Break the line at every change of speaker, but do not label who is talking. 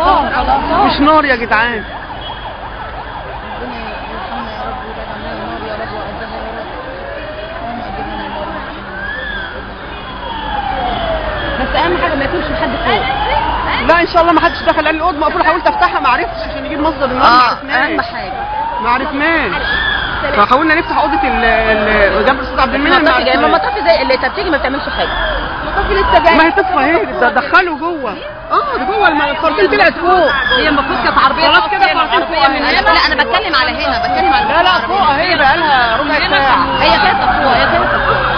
خلصان خلصان
مش نار يا جدعان
ربنا يرحمنا يا رب ويبعد عننا النار يا رب وعذابها يا رب اللهم اجرنا من النار بس اهم حاجه ما يكونش حد فوق
لا ان شاء الله ما حدش دخل قال لي الاوضه مقفوله حاولت افتحها ما عرفتش عشان نجيب مصدر النار ما عرفناش
حاجه
ما عرفناش فحاولنا نفتح اوضه ال ال جنب الاستاذ عبد المنعم ما
المطافي جاي ما
عرفناش.
المطافي زي اللي بتيجي ما بتعملش حاجه المطافي لسه جاي
ما هي تطفى اهي ده دخلوا جوه اه ده جوه الم- الفرتين طلعت فوق
هي المفروض كانت عربيه
خلاص كده فرتين فوق
من
اهي.
هنا لا انا بتكلم على هنا بتكلم على
لا لا فوق اهي بقى لها ربع ساعه
هي كانت فوق هي كانت فوق